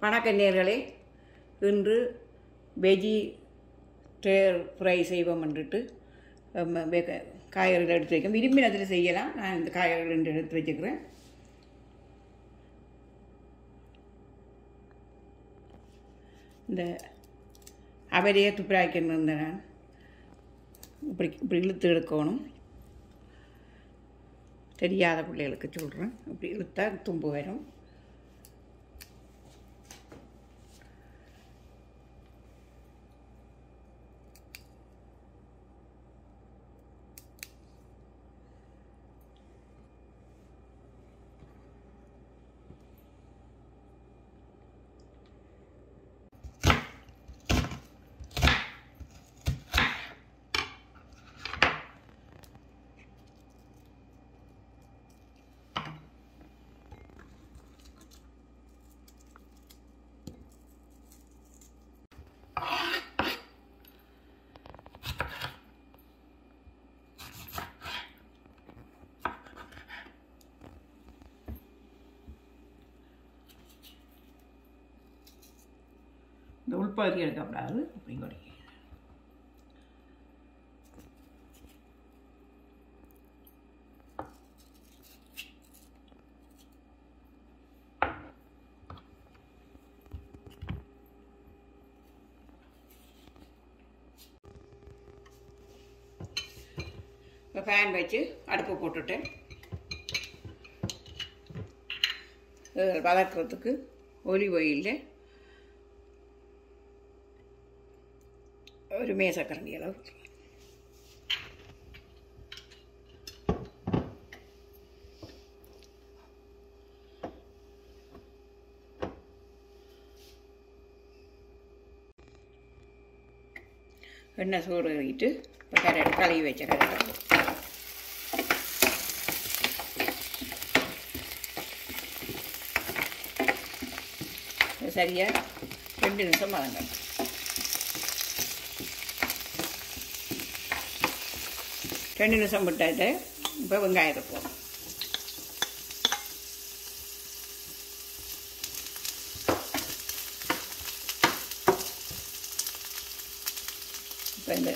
வணக்கம் நேர்களே இன்று வெஜி டேர் ஃப்ரை செய்வோம் என்றுட்டு அம், வெக- காய்கறிகள் எடுத்து வைக்க விரும்பினத்தில் செய்யலாம் நான் இந்த காய்கறிகள் ரெண்டு எடுத்து வச்சுக்கிறேன் இந்த அவரையே துப்புராக்கின்னு இருந்தேன் நான் இப்படி இப்படி இழுத்து எடுக்கணும் தெரியாத பிள்ளைகளுக்கு சொல்கிறேன் இப்படி இழுத்தா தும்பு வரும் இந்த உள்பகுதி எடுக்கக்கூடாது அப்படி குறைக்க இப்போ ஃபேன் வச்சு அடுப்பு போட்டுட்டேன் இது வதக்கிறதுக்கு ஒலிவ் ஆயிலில் ഒരു മേശക്കരണ്ടി அளவு எண்ணெய் சூடு இட்டு இப்போ கரை கழுவி வச்ச கரை சரியாக ரெண்டு நிமிஷம் வதங்கணும் ரெண்டு நிமிஷம் விட்டாச்சு இப்போ வெங்காயத்தை போடும் இப்போ இந்த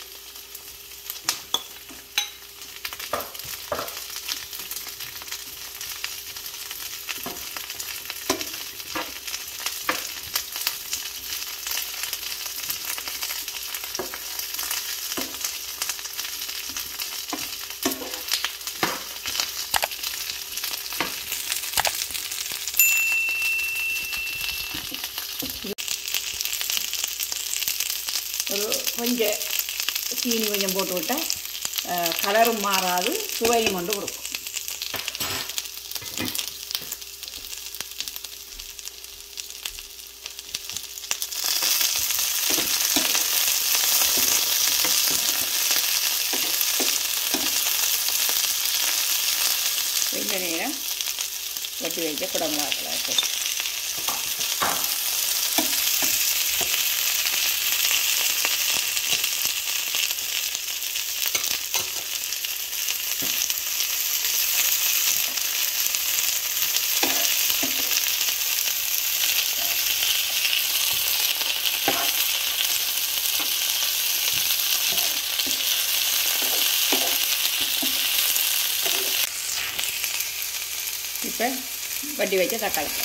ஒரு கொஞ்சம் சீனி கொஞ்சம் போட்டு விட்டால் கலரும் மாறாது சுவையும் கொண்டு கொடுக்கும் கொஞ்ச நேரம் வெட்டி வைக்க குடமிளகாய் போட்டு இப்போ வட்டி வச்ச தக்காளி பழம்.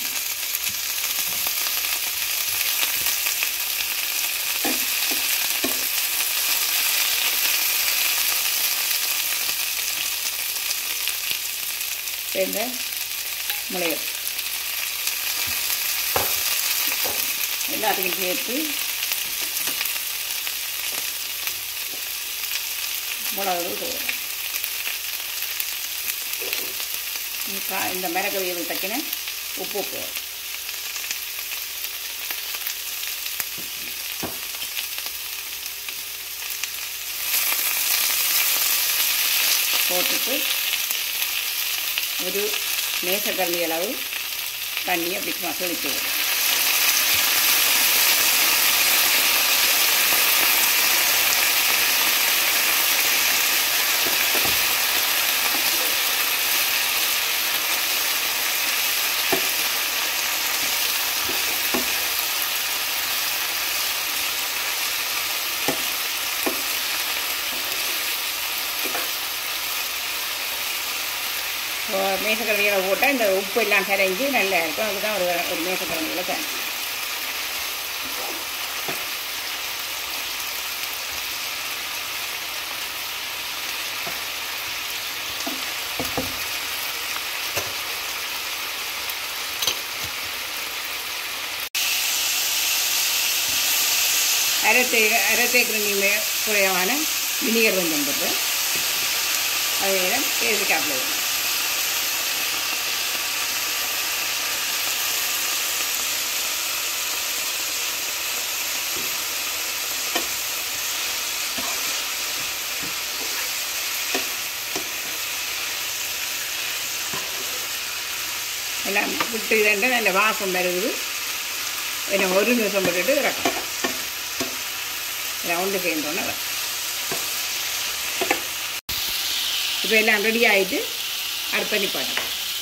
இப்போ இந்த முளையல் எல்லாத்துக்கும் சேர்த்து மிளகு தூள் கா- இந்த மிளகு வேவு தக்கின உப்பு போ போட்டுட்டு ഒരു മേശക്കരണ്ടി അളവ് തണ്ണി அப்படி மசளிச்சு விடும் இப்போ மேசக்கரண்டியில் போட்டால் இந்த உப்பு எல்லாம் கரைஞ்சி நல்லா இருக்கும் அதுதான் ஒரு ஒரு மேசக்கரண்டியில் தான் அரை தே அரை தேக்கிற குறைவான வினிகர் கொஞ்சம் போட்டு அது நேரம் பேசிக்காப்பில் வேணும் எல்லாம் விட்டு இதண்டு நல்ல வாசம் வருது என்ன ஒரு நிமிஷம் போட்டுட்டு இறக்கும் ரவுண்டு சேர்ந்தோன்னே இப்போ எல்லாம் ரெடி ஆகிட்டு அடுப்பண்ணி போட்டோம்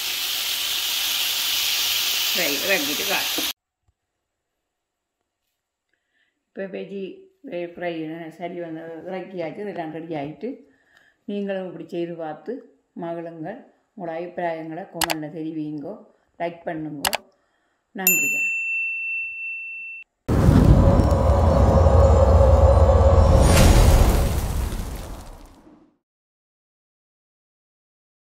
ஃப்ரை இறக்கிட்டு காய் இப்போ வெஜி ஃப்ரை சரி வந்து இறக்கியாச்சு இதெல்லாம் ரெடி ஆகிட்டு நீங்களும் இப்படி செய்து பார்த்து மகளுங்கள் உங்களோட அபிப்பிராயங்களை கொமெண்டில் தெரிவிங்கோ லைக் பண்ணுங்கோ நன்றிகள்